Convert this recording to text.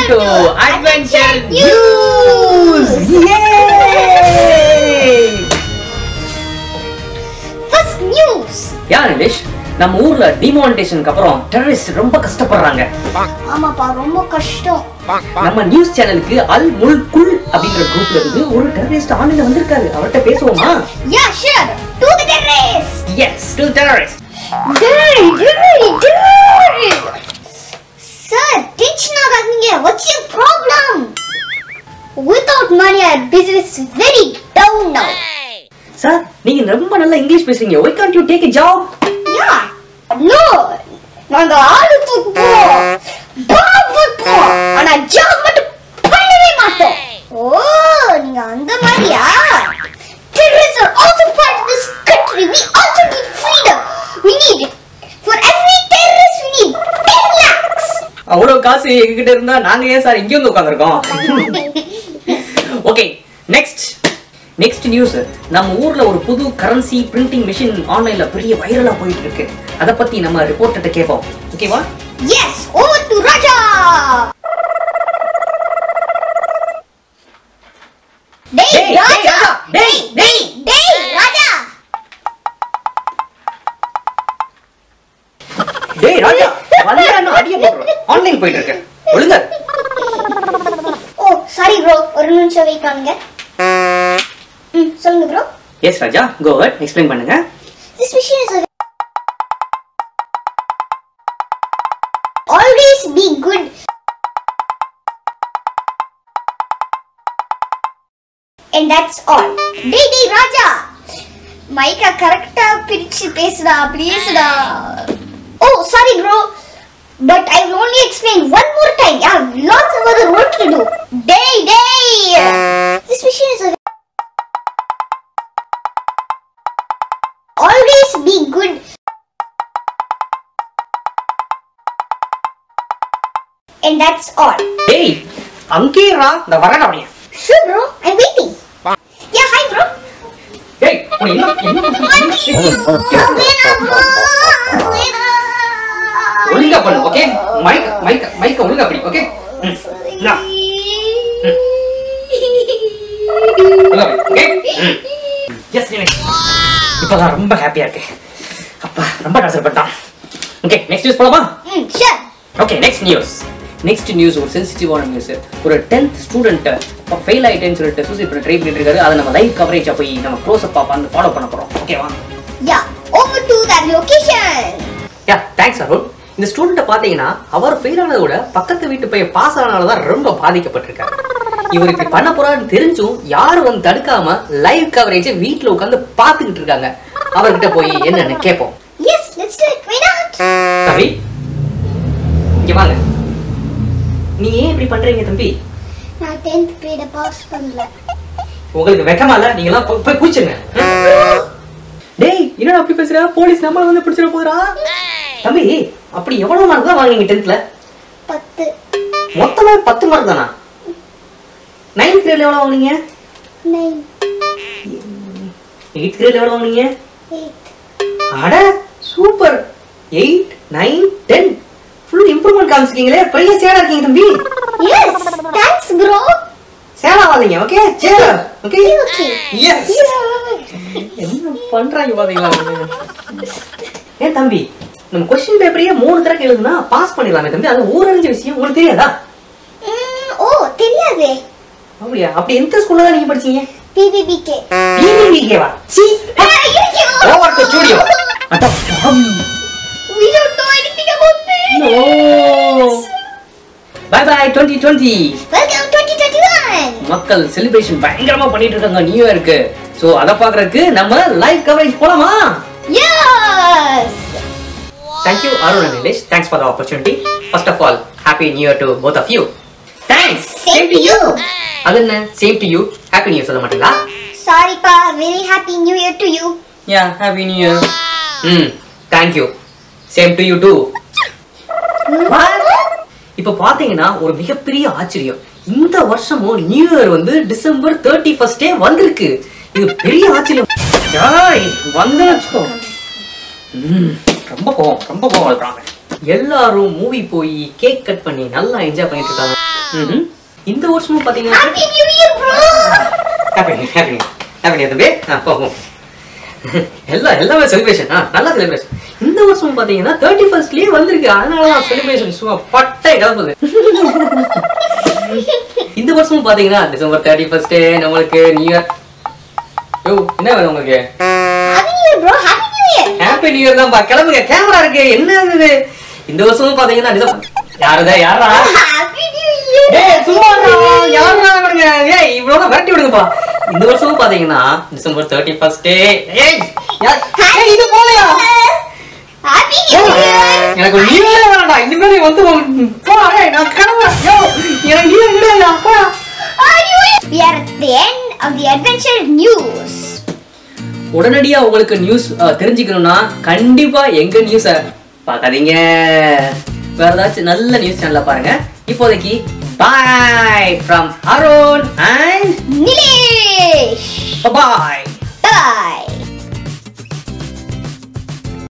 to Adventure News! Yay! First news. யா நிலேஷ் நம்ம ஊர்ல டிமானிட்டேஷனுக்கு அப்புறம் டெரரிஸ்ட் ரொம்ப கஷ்டப்படுறாங்க ஆமாப்பா ரொம்ப கஷ்டம் நம்ம நியூஸ் சேனலுக்கு அல் முல் குல் அப்படிங்கிற குரூப்ல இருந்து ஒரு டெரரிஸ்ட் ஆன்லைன்ல வந்திருக்காரு அவர்கிட்ட பேசுவோமா Yeah, sure. To the terrorist. Yes to terrorist Dirty, dirty, dirty. Sir, tension ஆகாதீங்க. What's your problem? Without money, our business is very down now. Sir நீங்க ரொம்ப நல்லா இங்கிலீஷ் பேசுறீங்க why can't you take a job Yeah. No. நாங்க ஆளு தூக்குவோம் பாம்பு வைப்போம் ஆனா ஜாப் மட்டும் பண்ணவே மாட்டோம் ஓ நீங்க அந்த மாதிரியா Terrorists are also part of this country. We also need freedom. We need it. For every terrorist, we need 10 lakhs. அவ்வளவு காசு எங்ககிட்ட இருந்தா நாங்க ஏன் சார் இங்க வந்து உட்காந்துருக்கோம் ஓகே நெக்ஸ்ட் நெக்ஸ்ட் நியூஸ் நம்ம ஊர்ல ஒரு புது கரன்சி பிரிண்டிங் மிஷின் ஆன்லைன்ல பெரிய வைரலா போயிட்டு இருக்கு அத பத்தி நம்ம ரிப்போர்ட்டர்ட்ட கேட்போம் ஓகேவா yes, over to Raja. Day, Day, day, Raja. Raja. Day, day. day, Raja. டேய் ராஜா வந்தானு அடிய போடுறோம் ஆன்லைன் போயிட்டு இருக்கு ஒழுங்கா இரு. ஓ சாரி ப்ரோ ஒரு நிமிஷம் வெயிட் பண்ணுங்க ம் சொல்லுங்க bro yes Raja go ahead explain பண்ணுங்க This machine is a always be good. And that's all. டேய் டேய் ராஜா மைக்கா கரெக்டா பிரிச்சு பேசுடா பேசுடா ஓ sorry bro but I will only explain one more time. I have lots of other work to do. Day day. This machine is a always be good. And that's all. டேய் அங்கே ரா இந்த வரடா அவனியா Sure, bro. I'm waiting. Yeah, hi, bro. டேய் உன்னை என்ன என்ன ஒழுங்கா பண்ணு ஓகே மைக் மைக் மைக்க ஒழுங்கா படி ஓகே ஓகே எஸ் இப்பதான் ரொம்ப ஹாப்பியா இருக்கு அப்பா ரொம்ப டார்ச்சர் பண்ணிட்டான் ஓகே நெக்ஸ்ட் நியூஸ் போலாமா Mm, sure. Okay next news next news ஒரு சென்சிட்டிவான நியூஸ் ஒரு டென்த் ஸ்டூடெண்ட் ஃபெயில் ஆயிட்டேன்னு சொல்லிட்டு சூசைட் பண்ண ட்ரை பண்ணிட்டு இருக்காரு அதை நம்ம லைவ் கவரேஜா போய் நம்ம க்ளோஸ் அப் பார்த்து ஃபாலோ பண்ண போறோம் ஓகேவா Yeah, over to that location. Yeah thanks Arun இந்த ஸ்டூடெண்ட்டை பார்த்தீங்கன்னா அவர் ஃபெயில் ஆனதை விட பக்கத்து வீட்டு பையன் பாஸ் ஆனதால தான் ரொம்ப பாதிக்கப்பட்டிருக்காரு இவர் இப்படி பண்ண போறான்னு தெரிஞ்சும் யாரும் வந்து தடுக்காம லைவ் கவரேஜை வீட்டில் உட்காந்து பார்த்துக்கிட்டு இருக்காங்க அவர்கிட்ட போய் என்னன்னு கேட்போம் Yes, let's do it. Why not? தம்பி இங்க வாங்க நீ ஏன் இப்படி பண்றீங்க தம்பி நான் 10th grade பாஸ் பண்ணல உங்களுக்கு வெக்கமா இல்ல நீங்க எல்லாம் போய் குச்சிருங்க டேய் என்னடா அப்படி பேசுற போலீஸ் நம்மள வந்து பிடிச்சிட போதுடா தம்பி அப்படி எவ்வளவு மார்க் தான் வாங்குனீங்க டென்த்ல பத்து மொத்தமா பத்து மார்க் தானா நைன்த் கிரேட்ல எவ்வளவு வாங்குனீங்க நைன் எயித் கிரேட்ல எவ்வளவு வாங்குனீங்க எயிட் அட super eight nine ten full improvement காமிச்சிருக்கீங்களே பெரிய சேலா இருக்கீங்க தம்பி எஸ் தேங்க்ஸ் ப்ரோ சேலா வாங்க ஓகே சேலா ஓகே ஓகே எஸ் என்ன பண்றாங்க பாத்தீங்களா அவங்க? ஏன் தம்பி நம்ம கொஸ்டின் பேப்பரையே மூணு தடவை எழுதுனா பாஸ் பண்ணிடலாமே தம்பி அது ஊரறிஞ்ச விஷயம் உங்களுக்கு தெரியாதா ஓ தெரியாதே அப்படியா அப்படி எந்த ஸ்கூல்ல தான் நீங்க படிச்சீங்க பிபிபிகே பிபிபிகேவா சி ஓவர் டு ஸ்டுடியோ அட பாவி We don't know anything about this. No bye bye 2020 Welcome 2021. மக்கள் செலிப்ரேஷன் பயங்கரமா பண்ணிட்டு இருக்காங்க நியூ இயருக்கு சோ அத பாக்குறதுக்கு நம்ம லைவ் கவரேஜ் போலாமா Yes. Thank you, Arun and Nilesh. Thanks for the opportunity. First of all, Happy New Year to both of you. Thanks. Same to you. அது என்ன same to you happy new சொல்ல மாட்டீங்களா Sorry, pa. Very happy New Year to you. Yeah happy new year ம் thank you same to you too இப்போ பாத்தீங்கன்னா ஒரு மிகப்பெரிய ஆச்சரியம் இந்த வருஷமும் நியூ இயர் வந்து டிசம்பர் தேர்ட்டி ஃபர்ஸ்டே வந்திருக்கு இது பெரிய ஆச்சரியம் ஏய், வந்து வச்சுக்கோ ம், ரொம்ப கோவம் ரொம்ப கோவம் இருக்கிறாங்க எல்லாரும் மூவி போய் கேக் கட் பண்ணி நல்லா என்ஜாய் பண்ணிட்டு இருக்காங்க ம்ஹும். இந்த வருஷமும் பாத்தீங்கன்னா happy new year bro happy happy happy தம்பி ஆ போ போ. எல்லாம் எல்லாமே செலிப்ரேஷன் ஆ நல்லா செலிப்ரேஷன் இந்த வருஷம் பாத்தீங்கன்னா தேர்ட்டி ஃபர்ஸ்ட்லயே வந்திருக்கு அதனால தான் செலிப்ரேஷன் சும்மா பட்டை கிளம்புது இந்த வருஷமும் பாத்தீங்கன்னா டிசம்பர் தேர்ட்டி ஃபர்ஸ்ட் நம்மளுக்கு நியூ இயர் யோ என்ன வேணும் உங்களுக்கு happy new year bro happy new year happy new year தான்ப்பா கிளம்புங்க கேமரா இருக்கு என்ன இது இந்த வருஷமும் பாத்தீங்கன்னா டிசம்பர் யாருதா யாரா ஹாப்பி நியூ இயர் ஏய் சும்மா இருடா, யாருடா இவனுங்க? ஏய் இவ்வளவு விரட்டி விடுங்கப்பா இந்த வருஷமும் பாத்தீங்கன்னா டிசம்பர் தேர்ட்டி ஃபர்ஸ்ட் ஏய் யார்- ஏய், இது போலையா ஹாப்பி நியூ இயர் எனக்கு ஒரு நீவே வேணாம்டா இனிமேல் நீ வந்து உன் போ, ஏய், நான் கிளம்புறேன். யோ, எனக்கு நீவே கிடையாதுடா, போடா. We are at the end of the adventure news. உடனடியா உங்களுக்கு நியூஸ் தெரிஞ்சுக்கணும்னா கண்டிப்பா எங்க நியூஸ பார்க்காதீங்க வேற ஏதாச்சும் நல்ல நியூஸ் சேனல்ல பாருங்க இப்போதைக்கு bye from Arun and Nilesh! Bye